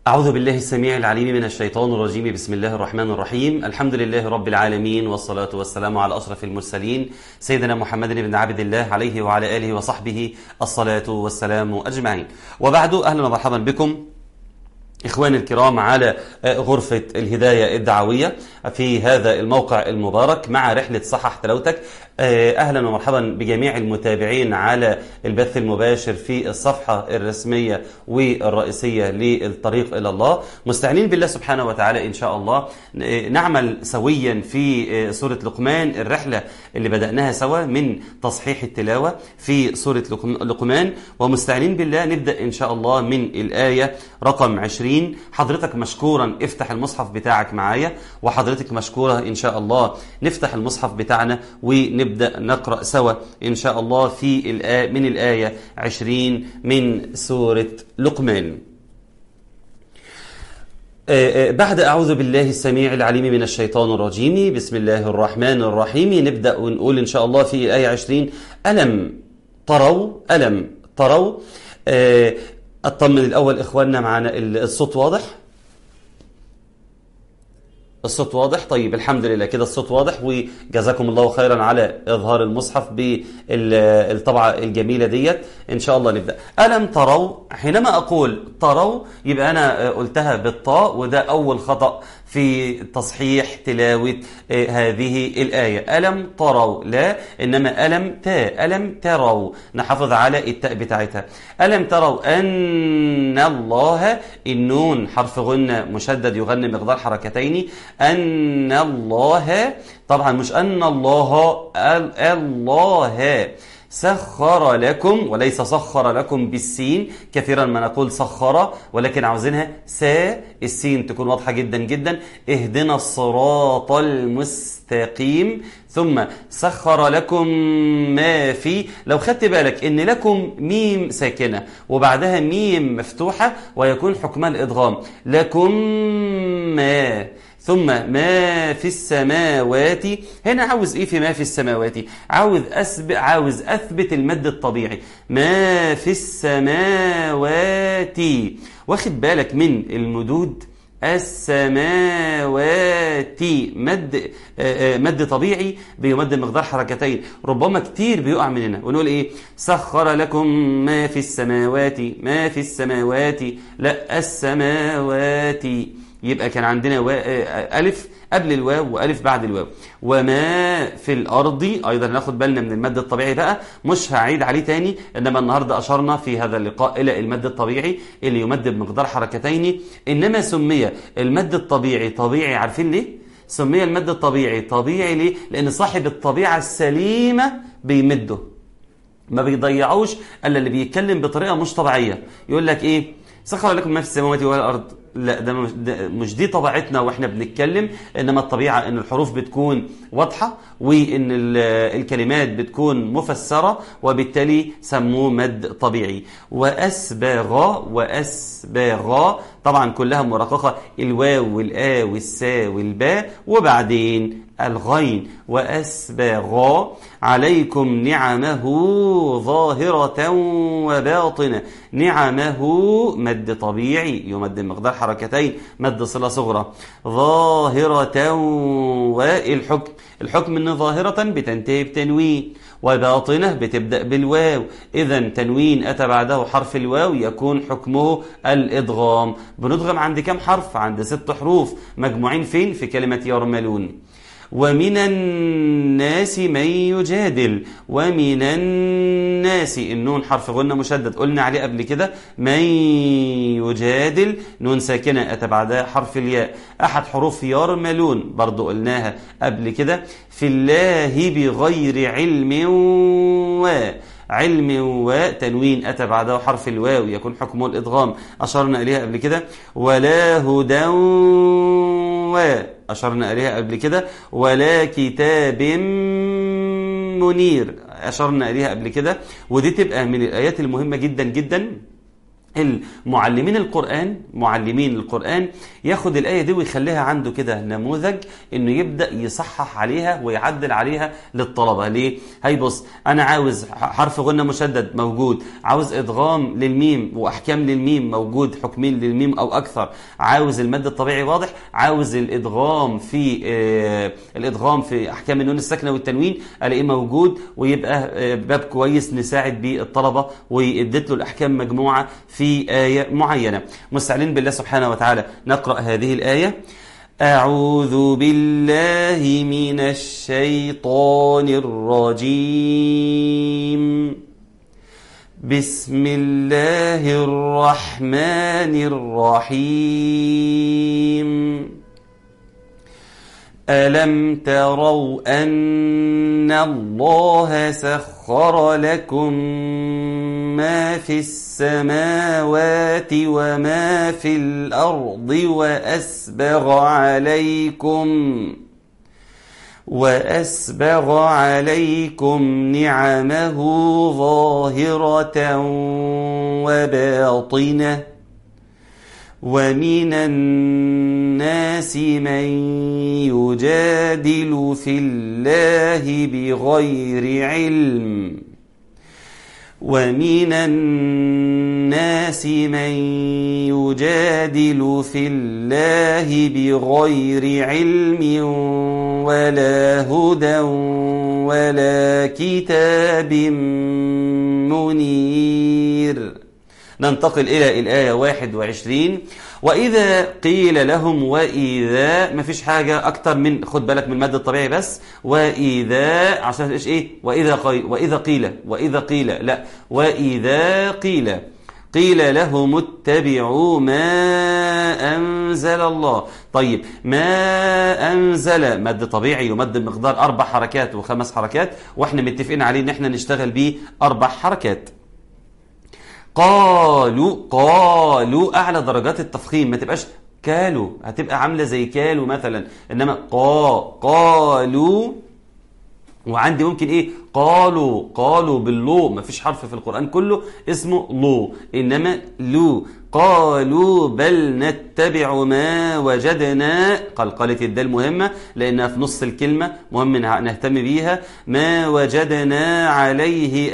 أعوذ بالله السميع العليم من الشيطان الرجيم بسم الله الرحمن الرحيم الحمد لله رب العالمين والصلاة والسلام على أشرف المرسلين سيدنا محمد بن عبد الله عليه وعلى آله وصحبه الصلاة والسلام أجمعين وبعد أهلا ومرحبا بكم إخواني الكرام على غرفة الهداية الدعوية في هذا الموقع المبارك مع رحلة صحح تلاوتك أهلا ومرحبا بجميع المتابعين على البث المباشر في الصفحة الرسمية والرئيسية للطريق إلى الله مستعينين بالله سبحانه وتعالى إن شاء الله نعمل سويا في سورة لقمان الرحلة اللي بدأناها سوا من تصحيح التلاوة في سورة لقمان ومستعينين بالله نبدأ إن شاء الله من الآية رقم 20 حضرتك مشكورا افتح المصحف بتاعك معايا وحضرتك مشكورة إن شاء الله نفتح المصحف بتاعنا ونبدأ نقرأ سوا إن شاء الله في الآية من الآية 20 من سورة لقمان بعد أعوذ بالله السميع العليم من الشيطان الرجيم بسم الله الرحمن الرحيم نبدأ ونقول إن شاء الله في آية 20 ألم تروا ألم تروا اطمن الاول اخواننا معنا الصوت واضح الصوت واضح طيب الحمد لله كده الصوت واضح وجزاكم الله خيرا على اظهار المصحف بالطبعه الجميله ديت ان شاء الله نبدا الم تروا حينما اقول تروا يبقى انا قلتها بالطاء وده اول خطا في تصحيح تلاوة هذه الآية ألم تروا لا إنما ألم تا ألم تروا نحافظ على التاء بتاعتها ألم تروا أن الله النون حرف غنة مشدد يغني مقدار حركتين أن الله طبعا مش أن الله الله سخر لكم وليس سخر لكم بالسين كثيرا ما نقول سخر ولكن عاوزينها سا السين تكون واضحة جدا جدا اهدنا الصراط المستقيم ثم سخر لكم ما في لو خدت بالك ان لكم ميم ساكنة وبعدها ميم مفتوحة ويكون حكمها الادغام لكم ما ثم ما في السماوات هنا عاوز ايه في ما في السماوات عاوز أسب... عاوز اثبت المد الطبيعي ما في السماوات واخد بالك من المدود السماوات مد مد طبيعي بيمد مقدار حركتين ربما كتير بيقع مننا ونقول ايه سخر لكم ما في السماوات ما في السماوات لا السماوات يبقى كان عندنا و... ألف قبل الواو وألف بعد الواو وما في الأرض أيضا ناخد بالنا من المد الطبيعي بقى مش هعيد عليه تاني إنما النهاردة أشرنا في هذا اللقاء إلى المد الطبيعي اللي يمد بمقدار حركتين إنما سمي المد الطبيعي طبيعي عارفين ليه؟ سمي المد الطبيعي طبيعي ليه؟ لأن صاحب الطبيعة السليمة بيمده ما بيضيعوش الا اللي بيتكلم بطريقه مش طبيعيه يقول لك ايه سخر لكم ما في السماوات والارض لا ده مش دي طبيعتنا واحنا بنتكلم انما الطبيعه ان الحروف بتكون واضحه وان الكلمات بتكون مفسره وبالتالي سموه مد طبيعي واسبغ واسبغ طبعا كلها مرققه الواو والا والسا والباء وبعدين الغين وأسبغ عليكم نعمه ظاهرة وباطنة نعمه مد طبيعي يمد مقدار حركتين مد صلة صغرى ظاهرة والحكم الحكم ان ظاهرة بتنتهي بتنوين وباطنة بتبدأ بالواو إذا تنوين أتى بعده حرف الواو يكون حكمه الإدغام بندغم عند كم حرف عند ست حروف مجموعين فين في كلمة يرملون ومن الناس من يجادل ومن الناس النون حرف غنة مشدد قلنا عليه قبل كده من يجادل نون ساكنة أتى بعدها حرف الياء أحد حروف يرملون برضو قلناها قبل كده في الله بغير علم و علم وتنوين أتى بعده حرف الواو يكون حكمه الإدغام أشرنا إليها قبل كده ولا هدى أشرنا إليها قبل كده ولا كتاب منير أشرنا إليها قبل كده ودي تبقى من الآيات المهمة جدا جدا المعلمين القرآن معلمين القرآن ياخد الآية دي ويخليها عنده كده نموذج انه يبدأ يصحح عليها ويعدل عليها للطلبة ليه؟ هاي بص انا عاوز حرف غنة مشدد موجود عاوز ادغام للميم واحكام للميم موجود حكمين للميم او اكثر عاوز المد الطبيعي واضح عاوز الادغام في آه الادغام في احكام النون الساكنة والتنوين الاقيه موجود ويبقى آه باب كويس نساعد بيه الطلبة واديت له الاحكام مجموعة في آية معينة مستعلين بالله سبحانه وتعالى نقرأ هذه الآية أعوذ بالله من الشيطان الرجيم بسم الله الرحمن الرحيم ألم تروا أن الله سخر لكم ما في السماوات وما في الأرض وأسبغ عليكم وأسبغ عليكم نعمه ظاهرة وباطنة ومن الناس من يجادل في الله بغير علم ومن الناس من يجادل في الله بغير علم ولا هدى ولا كتاب منير ننتقل إلى الآية 21 وإذا قيل لهم وإذا ما فيش حاجة أكتر من خد بالك من المد الطبيعي بس وإذا عشان إيش إيه وإذا قيل وإذا قيل وإذا قيل لا وإذا قيل قيل لهم اتبعوا ما أنزل الله طيب ما أنزل مد طبيعي ومد بمقدار أربع حركات وخمس حركات وإحنا متفقين عليه إن إحنا نشتغل بيه أربع حركات قالوا قالوا أعلى درجات التفخيم ما تبقاش كالوا هتبقى عاملة زي كالوا مثلا إنما قا قالوا وعندي ممكن ايه قالوا قالوا باللو ما فيش حرف في القرآن كله اسمه لو انما لو قالوا بل نتبع ما وجدنا قلقلة الدال مهمة لأنها في نص الكلمة مهم نهتم بيها ما وجدنا عليه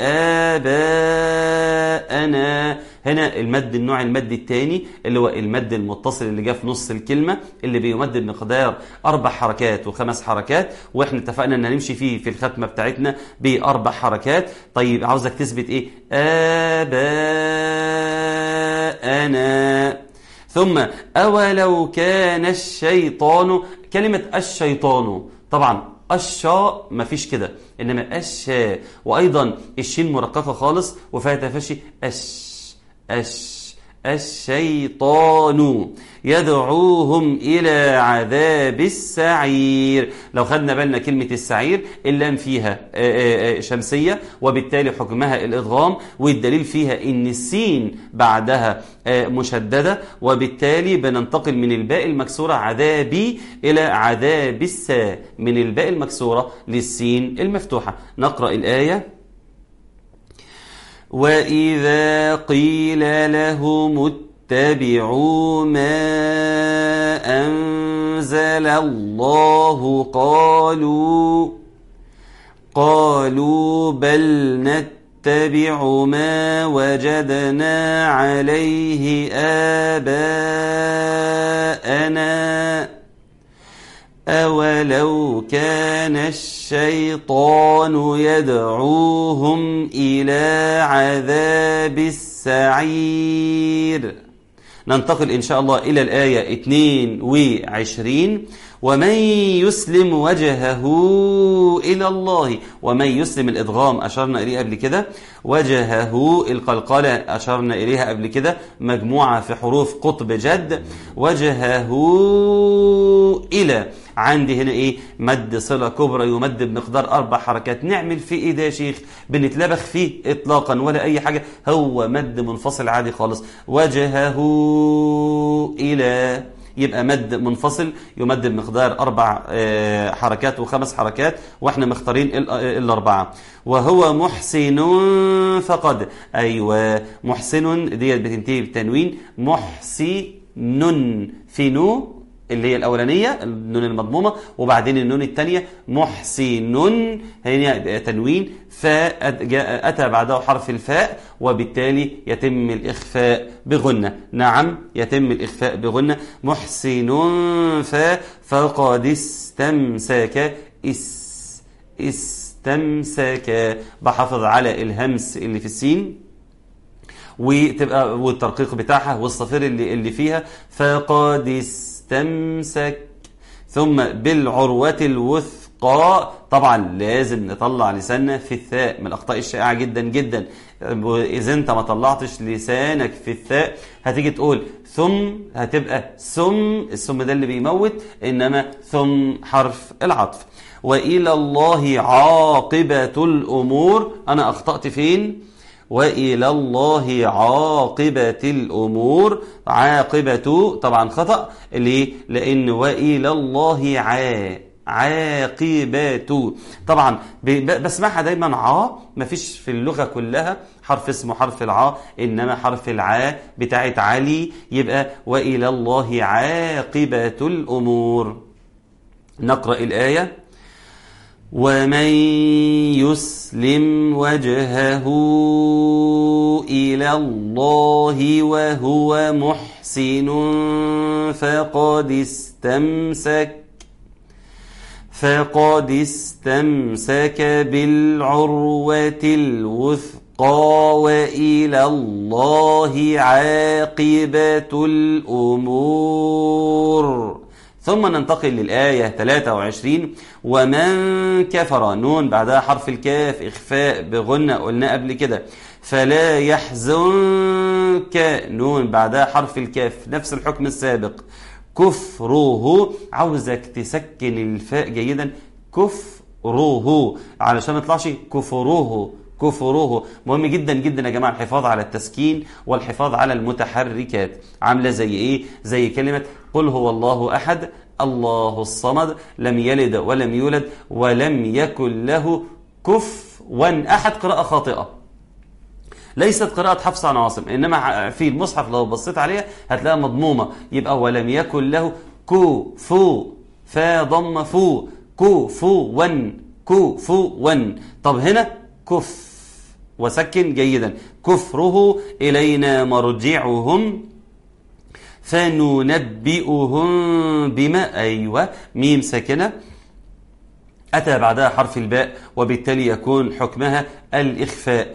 آباءنا هنا المد النوع المد الثاني اللي هو المد المتصل اللي جاء في نص الكلمة اللي بيمد بمقدار أربع حركات وخمس حركات وإحنا اتفقنا أن نمشي فيه في الختمة بتاعتنا بأربع حركات طيب عاوزك تثبت إيه آباءنا ثم أولو كان الشيطان كلمة الشيطان طبعا الشاء مفيش كده إنما الشاء وأيضا الشين مرققة خالص وفيها تفشي أش أش الشيطان يدعوهم إلى عذاب السعير لو خدنا بالنا كلمة السعير اللام فيها شمسية وبالتالي حكمها الإضغام والدليل فيها إن السين بعدها مشددة وبالتالي بننتقل من الباء المكسورة عذابي إلى عذاب السا من الباء المكسورة للسين المفتوحة نقرأ الآية وإذا قيل لهم اتبعوا ما أنزل الله قالوا قالوا بل نتبع ما وجدنا عليه آباءنا أولو كان الشيطان يدعوهم إلى عذاب السعير ننتقل إن شاء الله إلى الآية 22 ومن يسلم وجهه إلى الله ومن يسلم الإدغام أشرنا إليه قبل كده وجهه القلقلة أشرنا إليها قبل كده مجموعة في حروف قطب جد وجهه إلى عندي هنا ايه مد صلة كبرى يمد بمقدار اربع حركات نعمل فيه ايه ده يا شيخ بنتلبخ فيه اطلاقا ولا اي حاجة هو مد منفصل عادي خالص وجهه الى يبقى مد منفصل يمد بمقدار أربع آه، حركات وخمس حركات وإحنا مختارين ال- آه، الأربعة وهو محسن فقد أيوة محسن ديت بتنتهي بالتنوين محسن في نو اللي هي الأولانية النون المضمومة وبعدين النون الثانية محسن هنا تنوين فأتى بعده حرف الفاء وبالتالي يتم الإخفاء بغنة نعم يتم الإخفاء بغنة محسن ف فقد استمسك اس استمسك بحافظ على الهمس اللي في السين وتبقى والترقيق بتاعها والصفير اللي اللي فيها فقد استمسك ثم بالعروة الوثقى طبعا لازم نطلع لساننا في الثاء من الاخطاء الشائعه جدا جدا اذا انت ما طلعتش لسانك في الثاء هتيجي تقول ثم هتبقى ثم الثم ده اللي بيموت انما ثم حرف العطف والى الله عاقبه الامور انا اخطات فين وإلى الله عاقبة الأمور عاقبة طبعا خطأ ليه؟ لأن وإلى الله عا عاقبة طبعا ب- بسمعها دايما عا مفيش في اللغة كلها حرف اسمه حرف العا إنما حرف العا بتاعت علي يبقى وإلى الله عاقبة الأمور نقرأ الآية ومن يسلم وجهه إلى الله وهو محسن فقد استمسك فقد استمسك بالعروة الوثقى وإلى الله عاقبة الأمور ثم ننتقل للآية 23 ومن كفر نون بعدها حرف الكاف إخفاء بغنة قلنا قبل كده فلا يحزنك نون بعدها حرف الكاف نفس الحكم السابق كفره عاوزك تسكن الفاء جيدا كفره علشان ما يطلعش كفره كفره مهم جدا جدا يا جماعه الحفاظ على التسكين والحفاظ على المتحركات عامله زي ايه زي كلمه قل هو الله احد الله الصمد لم يلد ولم يولد ولم يكن له كفوا احد قراءه خاطئه ليست قراءة حفص عن عاصم إنما في المصحف لو بصيت عليها هتلاقيها مضمومة يبقى ولم يكن له كو فو فا ضم فو كو فو ون كو فو ون طب هنا كف وسكن جيدا كفره إلينا مرجعهم فننبئهم بما أيوة ميم ساكنة أتى بعدها حرف الباء وبالتالي يكون حكمها الإخفاء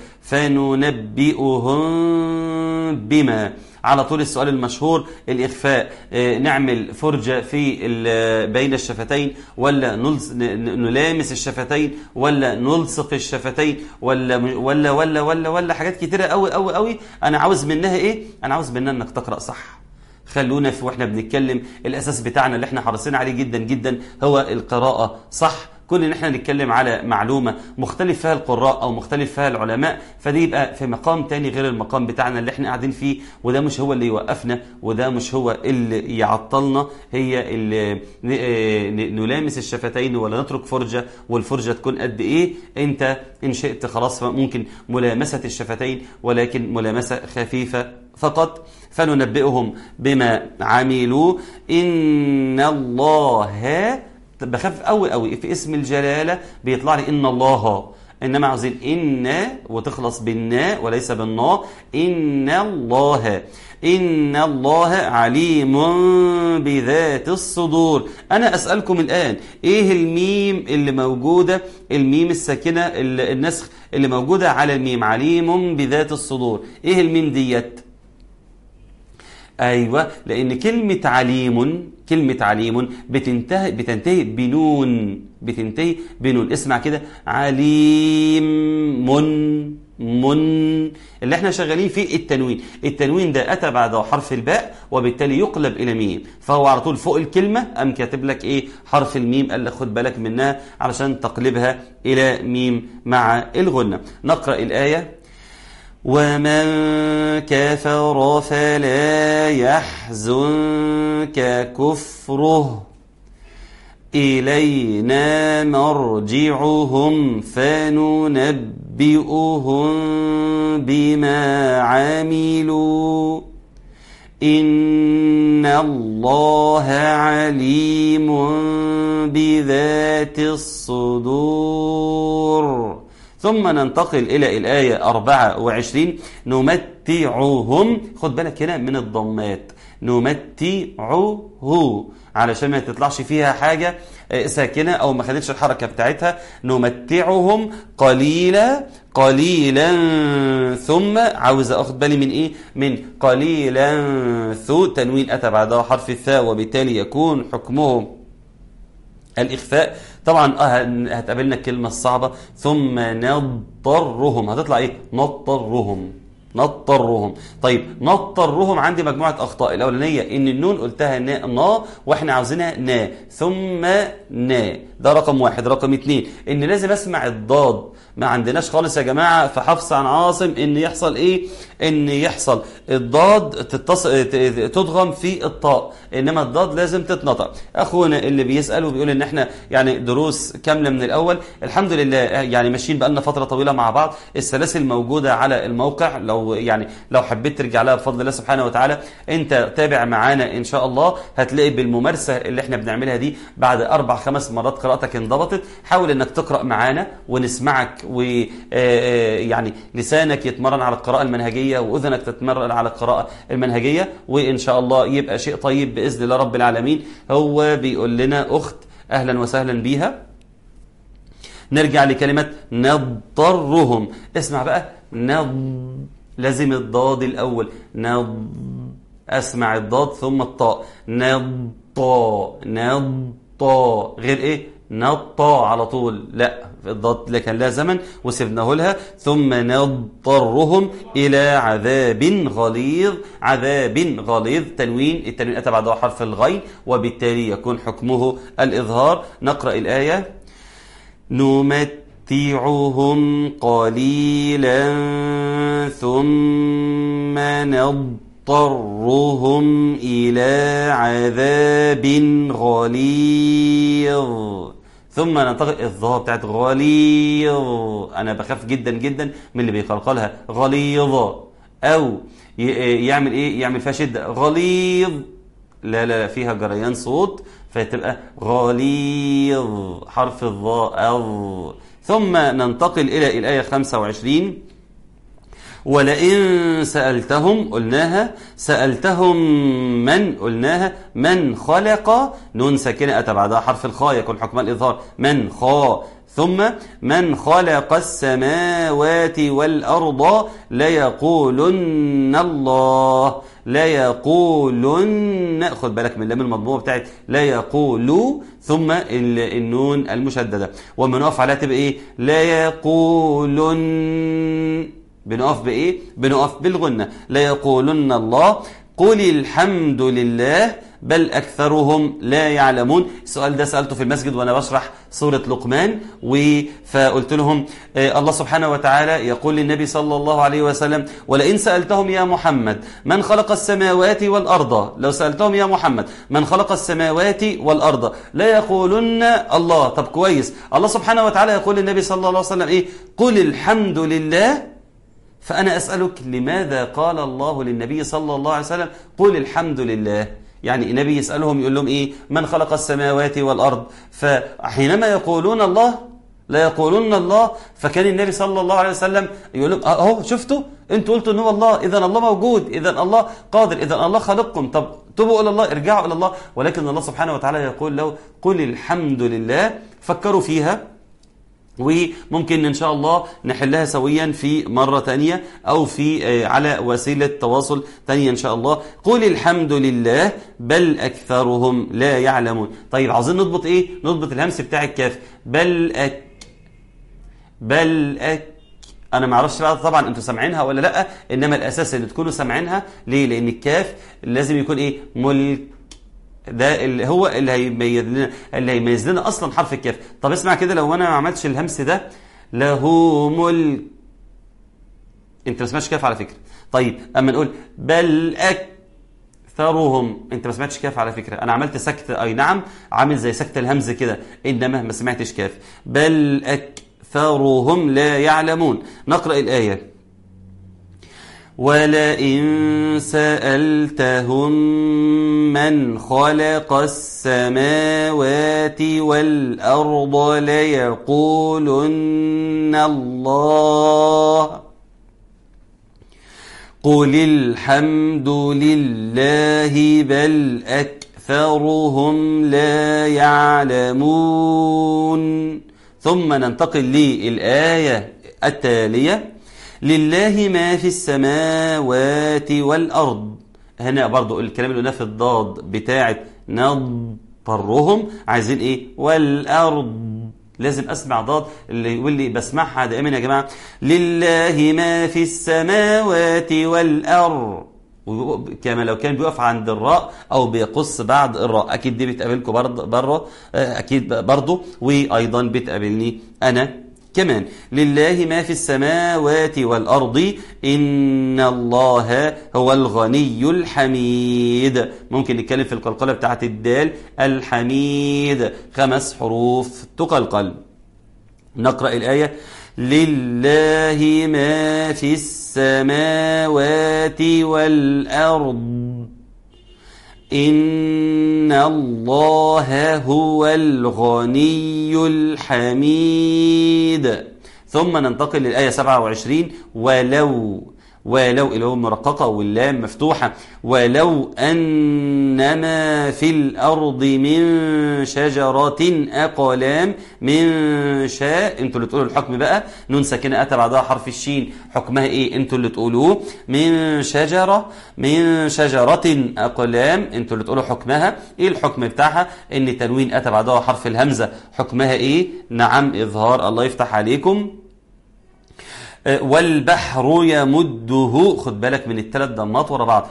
فننبئهم بما على طول السؤال المشهور الإخفاء آه، نعمل فرجة في ال- بين الشفتين ولا نلص- ن- نلامس الشفتين ولا نلصق الشفتين ولا ولا ولا ولا ولا حاجات كتيرة قوي قوي قوي أنا عاوز منها إيه؟ أنا عاوز منها إنك تقرأ صح خلونا في واحنا بنتكلم الاساس بتاعنا اللي احنا حريصين عليه جدا جدا هو القراءه صح كون ان احنا نتكلم على معلومه مختلف فيها القراء او مختلف فيها العلماء فدي يبقى في مقام تاني غير المقام بتاعنا اللي احنا قاعدين فيه وده مش هو اللي يوقفنا وده مش هو اللي يعطلنا هي اللي ن- آه، ن- نلامس الشفتين ولا نترك فرجه والفرجه تكون قد ايه انت ان شئت خلاص ممكن ملامسه الشفتين ولكن ملامسه خفيفه فقط فننبئهم بما عملوا إن الله بخاف قوي قوي في اسم الجلالة بيطلع لي إن الله إنما عاوزين إن وتخلص بالناء وليس بالناء إن الله إن الله عليم بذات الصدور أنا أسألكم الآن إيه الميم اللي موجودة الميم الساكنة ال- النسخ اللي موجودة على الميم عليم بذات الصدور إيه الميم ديت ايوه لان كلمه عليم كلمه عليم بتنتهي بتنتهي بنون بتنتهي بنون اسمع كده عليم من من اللي احنا شغالين فيه التنوين التنوين ده اتى بعد حرف الباء وبالتالي يقلب الى ميم فهو على طول فوق الكلمه قام كاتب لك ايه حرف الميم قال لك خد بالك منها علشان تقلبها الى ميم مع الغنه نقرا الايه ومن كفر فلا يحزنك كفره إلينا مرجعهم فننبئهم بما عملوا إن الله عليم بذات الصدور ثم ننتقل إلى الآية 24 نمتعهم خد بالك هنا من الضمات نمتعه علشان ما تطلعش فيها حاجة ساكنة أو ما خدتش الحركة بتاعتها نمتعهم قليلا قليلا ثم عاوز أخد بالي من إيه من قليلا ثو تنوين أتى بعدها حرف الثاء وبالتالي يكون حكمه الإخفاء طبعا هتقابلنا الكلمة الصعبة ثم نضطرهم هتطلع إيه نضطرهم نضطرهم طيب نضطرهم عندي مجموعة أخطاء الأولانية إن النون قلتها نا, نا وإحنا عاوزينها نا ثم نا ده رقم واحد رقم اتنين إن لازم أسمع الضاد ما عندناش خالص يا جماعة في حفص عن عاصم إن يحصل إيه إن يحصل الضاد تتصل تضغم في الطاء إنما الضاد لازم تتنطق أخونا اللي بيسأل وبيقول إن إحنا يعني دروس كاملة من الأول الحمد لله يعني ماشيين بقالنا فترة طويلة مع بعض السلاسل موجودة على الموقع لو يعني لو حبيت ترجع لها بفضل الله سبحانه وتعالى أنت تابع معانا إن شاء الله هتلاقي بالممارسة اللي إحنا بنعملها دي بعد أربع خمس مرات قراءتك انضبطت حاول إنك تقرأ معانا ونسمعك ويعني لسانك يتمرن على القراءة المنهجية وأذنك تتمرن على القراءة المنهجية وإن شاء الله يبقى شيء طيب بإذن الله رب العالمين هو بيقول لنا أخت أهلا وسهلا بيها نرجع لكلمة نضطرهم اسمع بقى نض لازم الضاد الأول نض أسمع الضاد ثم الطاء نضطا نضطا غير إيه نطا على طول لا الضاد لكن لا زمن وسبناه لها ثم نضطرهم إلى عذاب غليظ عذاب غليظ تنوين التنوين أتى بعده حرف الغين وبالتالي يكون حكمه الإظهار نقرأ الآية نمتعهم قليلا ثم نضطرهم إلى عذاب غليظ ثم ننتقل الظاهر بتاعت غليظ انا بخاف جدا جدا من اللي بيقلقلها غليظه او يعمل ايه يعمل فيها شده غليظ لا لا لا فيها جريان صوت فتبقى غليظ حرف الظاء ثم ننتقل الى الايه 25 ولئن سألتهم قلناها سألتهم من قلناها من خلق نون ساكنة أتى بعدها حرف الخاء يكون حكم الإظهار من خاء ثم من خلق السماوات والأرض ليقولن الله لا يقولن خد بالك من اللام المضمومه بتاعت لا يقولوا ثم النون المشدده ومن نقف عليها تبقى ايه لا يقولن بنقف بايه بنقف بالغنه لا يقولن الله قل الحمد لله بل أكثرهم لا يعلمون السؤال ده سألته في المسجد وأنا بشرح سورة لقمان فقلت لهم الله سبحانه وتعالى يقول للنبي صلى الله عليه وسلم ولئن سألتهم يا محمد من خلق السماوات والأرض لو سألتهم يا محمد من خلق السماوات والأرض لا يقولن الله طب كويس الله سبحانه وتعالى يقول للنبي صلى الله عليه وسلم إيه قل الحمد لله فأنا أسألك لماذا قال الله للنبي صلى الله عليه وسلم قل الحمد لله يعني النبي يسألهم يقول لهم إيه من خلق السماوات والأرض فحينما يقولون الله لا يقولون الله فكان النبي صلى الله عليه وسلم يقول لهم اهو شفتوا انتوا قلتوا ان هو الله اذا الله موجود اذا الله قادر اذا الله خالقكم طب توبوا الى الله ارجعوا الى الله ولكن الله سبحانه وتعالى يقول له قل الحمد لله فكروا فيها وممكن ان شاء الله نحلها سويا في مرة تانية او في على وسيلة تواصل تانية ان شاء الله قل الحمد لله بل اكثرهم لا يعلمون طيب عاوزين نضبط ايه نضبط الهمس بتاع الكاف بل أك بل أك انا ما اعرفش بقى طبعا انتوا سامعينها ولا لا انما الاساس ان تكونوا سامعينها ليه لان الكاف لازم يكون ايه ملك ده اللي هو اللي هيميز لنا اللي هيميز لنا اصلا حرف الكاف طب اسمع كده لو انا ما عملتش الهمس ده له ملك انت ما سمعتش كاف على فكره طيب اما نقول بل اكثرهم انت ما سمعتش كاف على فكره انا عملت سكت اي نعم عامل زي سكت الهمز كده انما ما سمعتش كاف بل اكثرهم لا يعلمون نقرا الايه ولئن سألتهم من خلق السماوات والأرض ليقولن الله قل الحمد لله بل أكثرهم لا يعلمون ثم ننتقل للآية التالية لله ما في السماوات والأرض هنا برضو الكلام اللي قلناه في الضاد بتاعة نضطرهم عايزين ايه والأرض لازم اسمع ضاد اللي يقول لي بسمعها دائما يا جماعه لله ما في السماوات والارض كما لو كان بيقف عند الراء او بيقص بعد الراء اكيد دي بتقابلكم برضه بره اكيد برضه وايضا بتقابلني انا كمان لله ما في السماوات والأرض إن الله هو الغني الحميد ممكن نتكلم في القلقلة بتاعت الدال الحميد خمس حروف تقلقل نقرأ الآية لله ما في السماوات والأرض إن الله هو الغني الحميد ثم ننتقل للآية 27 ولو ولو اللي هو مرققة واللام مفتوحة ولو أن ما في الأرض من شجرة أقلام من شاء انتوا اللي تقولوا الحكم بقى نون ساكنة أتى بعدها حرف الشين حكمها إيه انتوا اللي تقولوه من شجرة من شجرة أقلام انتوا اللي تقولوا حكمها إيه الحكم بتاعها إن تنوين أتى بعدها حرف الهمزة حكمها إيه نعم إظهار الله يفتح عليكم والبحر يمده خد بالك من الثلاث ضمات ورا بعض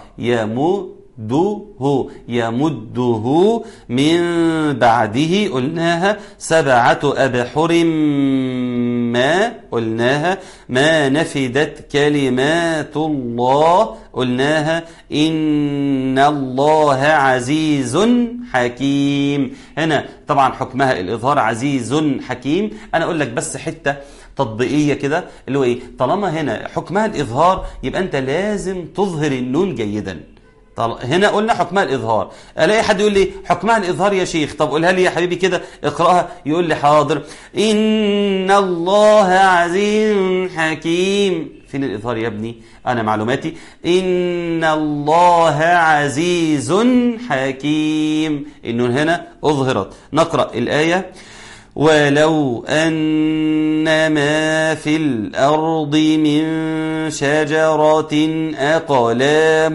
يمده يمده من بعده قلناها سبعة أبحر ما قلناها ما نفدت كلمات الله قلناها إن الله عزيز حكيم هنا طبعا حكمها الإظهار عزيز حكيم أنا أقول لك بس حتة تطبيقيه كده اللي هو ايه طالما هنا حكمها الاظهار يبقى انت لازم تظهر النون جيدا طل... هنا قلنا حكمها الاظهار الاقي حد يقول لي حكمها الاظهار يا شيخ طب قولها لي يا حبيبي كده اقراها يقول لي حاضر ان الله عزيز حكيم فين الاظهار يا ابني انا معلوماتي ان الله عزيز حكيم النون هنا اظهرت نقرا الايه ولو أن ما في الأرض من شجرة أقلام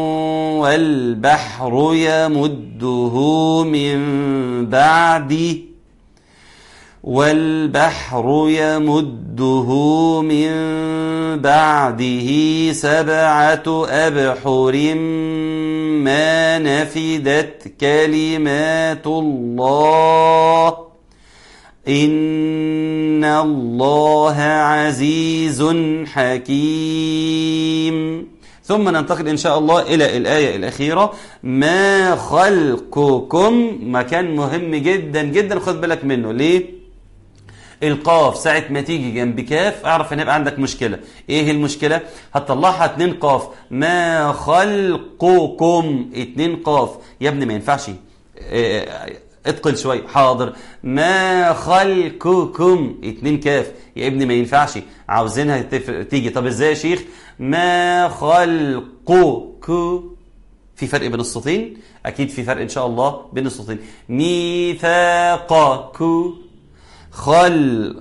والبحر يمده من بعده والبحر يمده من بعده سبعة أبحر ما نفدت كلمات الله إن الله عزيز حكيم ثم ننتقل إن شاء الله إلى الآية الأخيرة ما خلقكم مكان مهم جدا جدا خد بالك منه ليه؟ القاف ساعة ما تيجي جنب كاف اعرف ان يبقى عندك مشكلة ايه المشكلة هتطلعها اتنين قاف ما خلقكم اتنين قاف يا ابني ما ينفعش اه اتقل شوي حاضر ما خلقكم اتنين كاف يا ابني ما ينفعش عاوزينها تيجي طب ازاي يا شيخ ما خلقك في فرق بين الصوتين اكيد في فرق ان شاء الله بين الصوتين ميثاقك خل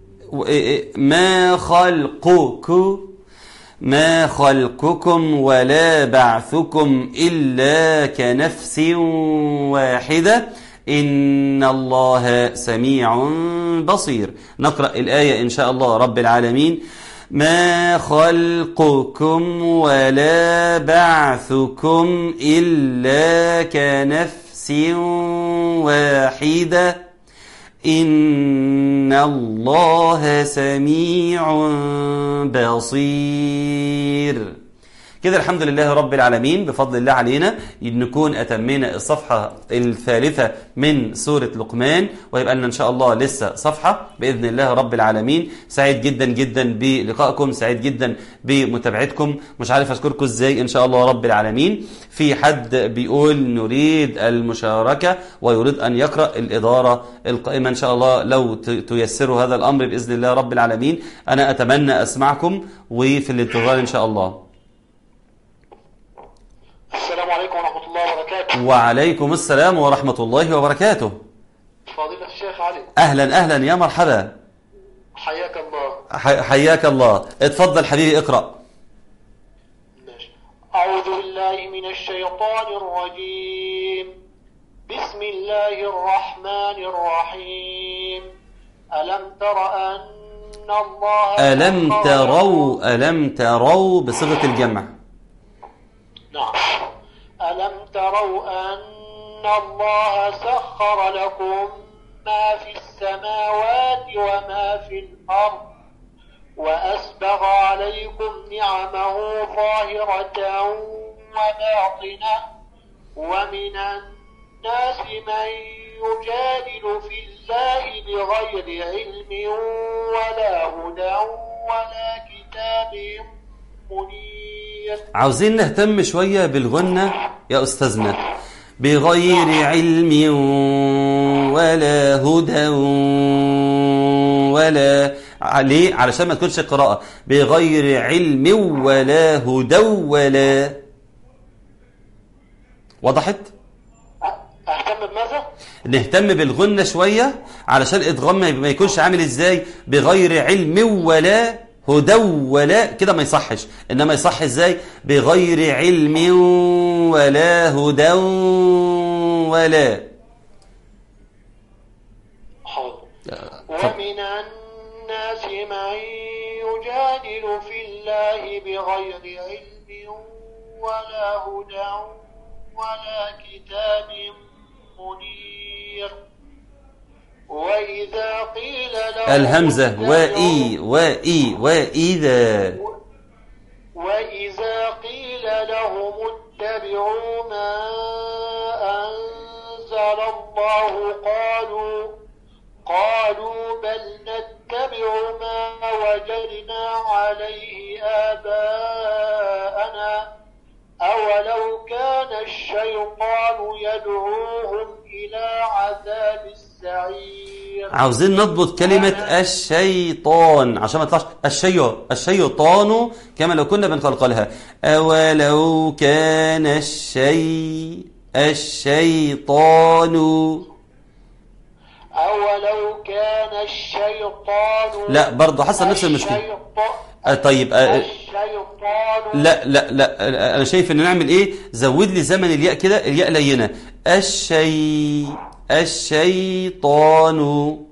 ما خلقك ما خلقكم ولا بعثكم إلا كنفس واحدة إن الله سميع بصير نقرأ الآية إن شاء الله رب العالمين ما خلقكم ولا بعثكم إلا كنفس واحدة إن الله سميع بصير كده الحمد لله رب العالمين بفضل الله علينا نكون أتمينا الصفحة الثالثة من سورة لقمان ويبقى لنا إن شاء الله لسه صفحة بإذن الله رب العالمين سعيد جدا جدا بلقائكم سعيد جدا بمتابعتكم مش عارف أشكركم إزاي إن شاء الله رب العالمين في حد بيقول نريد المشاركة ويريد أن يقرأ الإدارة القائمة إن شاء الله لو تيسروا هذا الأمر بإذن الله رب العالمين أنا أتمنى أسمعكم وفي الانتظار إن شاء الله السلام عليكم ورحمة الله وبركاته وعليكم السلام ورحمة الله وبركاته فضيلة الشيخ علي أهلا أهلا يا مرحبا حياك الله ح- حياك الله اتفضل حبيبي اقرأ ماشي. أعوذ بالله من الشيطان الرجيم بسم الله الرحمن الرحيم ألم تر أن الله ألم سخر تروا ألم تروا بصيغة الجمع نعم ألم تروا أن الله سخر لكم ما في السماوات وما في الأرض وأسبغ عليكم نعمه ظاهرة وباطنة ومن الناس من يجادل في الله بغير علم ولا هدى ولا كتاب منير عاوزين نهتم شوية بالغنة يا أستاذنا بغير علم ولا هدى ولا ليه علشان ما تكونش قراءة بغير علم ولا هدى ولا وضحت؟ أهتم بماذا؟ نهتم بالغنة شوية علشان الإدغام ما ما يكونش عامل إزاي بغير علم ولا هدى ولا كده ما يصحش إنما يصح إزاي بغير علم ولا هدى ولا حاضر اتفضل. ومن الناس من يجادل في الله بغير علم ولا هدى ولا كتاب منير وإذا قيل لهم الهمزة اتبعوا- وإي وإي وإذا وإذا قيل لهم اتبعوا ما أنزل الله قالوا قالوا بل نتبع ما وجدنا عليه آباءنا أولو كان الشيطان يدعوهم إلى عذاب السعير عاوزين نضبط كلمة الشيطان عشان ما تطلعش الشي الشيطان كما لو كنا بنقلقلها أولو كان الشيء الشيطان أولو كان الشيطان لا برضه حصل نفس المشكلة الشيطان آه، طيب آه، الشيطان لا لا لا انا شايف ان نعمل ايه زود لي زمن الياء كده الياء لينه الشي الشيطان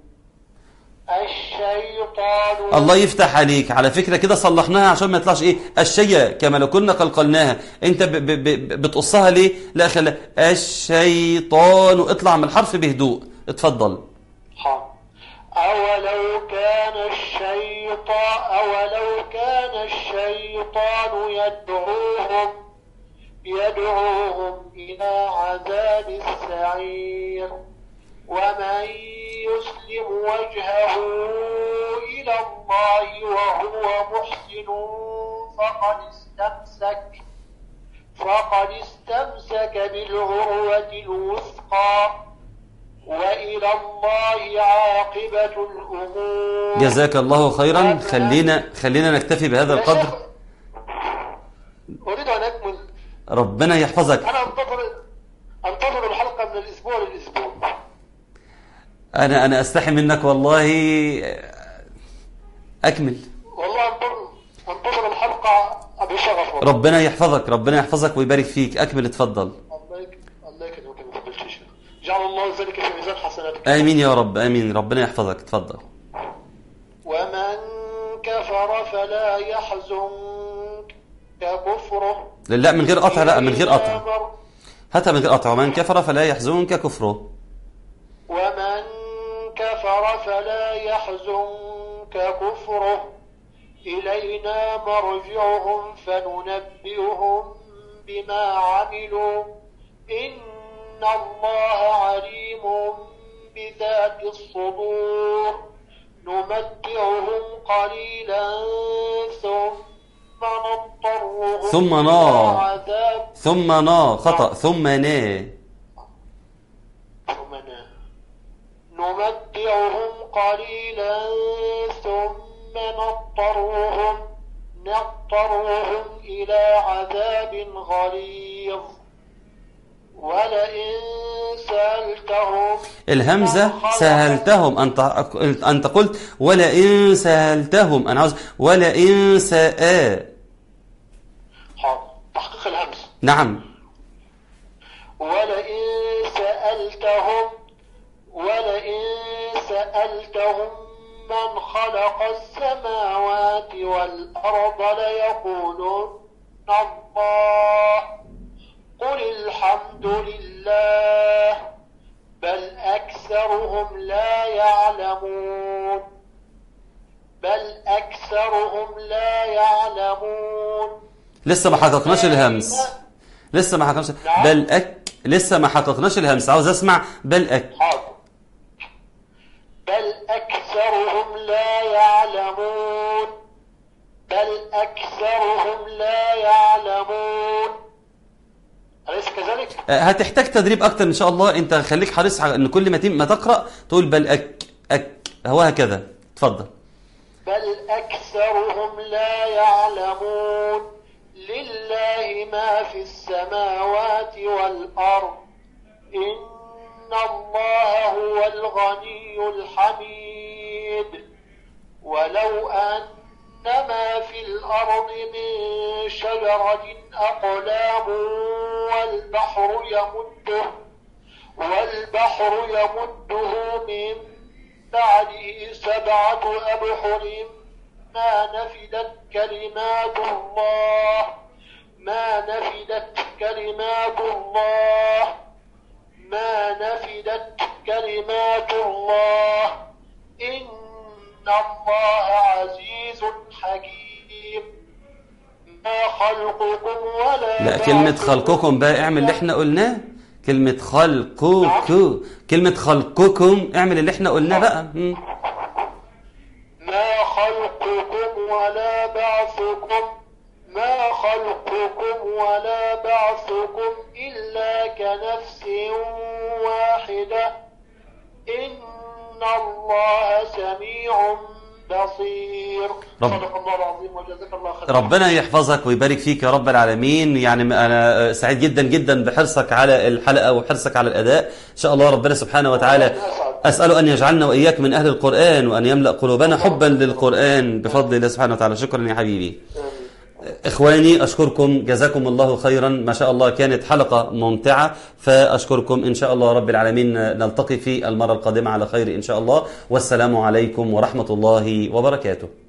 الشيطان الله يفتح عليك على فكرة كده صلحناها عشان ما يطلعش ايه الشيء كما لو كنا قلقلناها انت ب ب ب بتقصها ليه لا خلا الشيطان اطلع من الحرف بهدوء اتفضل حاضر. أولو كان الشيطان أولو كان الشيطان يدعوهم يدعوهم إلى عذاب السعير ومن يسلم وجهه إلى الله وهو محسن فقد استمسك فقد استمسك بالعروة الوثقى وإلى الله عاقبة الأمور جزاك الله خيرا خلينا خلينا نكتفي بهذا يا القدر شيخ، أريد أن أكمل ربنا يحفظك أنا أنتظر أنتظر الحلقة من الأسبوع للأسبوع انا انا استحي منك والله اكمل والله أنتظر أنتظر الحلقة بشغف والله. ربنا يحفظك ربنا يحفظك ويبارك فيك اكمل اتفضل الله يك- الله يكرمك يا فضيلة الشيخ جعل الله ذلك في ميزان حسناتك امين يا رب امين ربنا يحفظك اتفضل ومن كفر فلا يحزنك كفره لا من غير قطع لا من غير إلا قطع مر- هاتها من غير قطع ومن كفر فلا يحزنك كفره ومن كفر كفره إلينا مرجعهم فننبئهم بما عملوا إن الله عليم بذات الصدور نمتعهم قليلا ثم نضطرهم ثم إلى نا. عذاب ثم نا خطأ ثم نا ثم نا. نمتعهم قليلا ثم نضطرهم نضطرهم إلى عذاب غليظ ولئن سألتهم الهمزة سهلتهم أنت أنت قلت ولئن سهلتهم أنا عاوز ولئن ساء حاضر تحقيق الهمز نعم ولئن سألتهم ولئن سألتهم من خلق السماوات والأرض ليقولن الله قل الحمد لله بل أكثرهم لا يعلمون بل أكثرهم لا يعلمون لسه ما حققناش الهمس لسه ما حققناش بل أك لسه ما حققناش الهمس عاوز أسمع بل أك حاضر بل أكثرهم لا يعلمون بل أكثرهم لا يعلمون أليس كذلك؟ آه، هتحتاج تدريب أكتر إن شاء الله أنت خليك حريص على إن كل ما تم- ما تقرأ تقول بل أك أك هو هكذا اتفضل بل أكثرهم لا يعلمون لله ما في السماوات والأرض إن الله هو الغني الحميد ولو أن ما في الأرض من شجرة أقلام والبحر يمده والبحر يمده من بعده سبعة أبحر ما نفدت كلمات الله ما نفدت كلمات الله ما نفدت كلمات الله إن الله عزيز حكيم ما خلقكم ولا لا كلمة بعثكم خلقكم بقى اعمل اللي احنا قلناه كلمة خلقكم كلمة خلقكم اعمل اللي احنا قلناه بقى مم. ما خلقكم ولا بعثكم ما خلقكم ولا بعثكم إلا كنفس واحدة إن الله سميع بصير رب- صدق الله العظيم وجزاك الله خيرا ربنا يحفظك ويبارك فيك يا رب العالمين يعني أنا سعيد جدا جدا بحرصك على الحلقة وحرصك على الأداء إن شاء الله ربنا سبحانه وتعالى أسأله أن يجعلنا وإياك من أهل القرآن وأن يملأ قلوبنا حبا للقرآن بفضل الله سبحانه وتعالى شكرا يا حبيبي إخواني أشكركم جزاكم الله خيرا ما شاء الله كانت حلقة ممتعة فأشكركم إن شاء الله رب العالمين نلتقي في المرة القادمة على خير إن شاء الله والسلام عليكم ورحمة الله وبركاته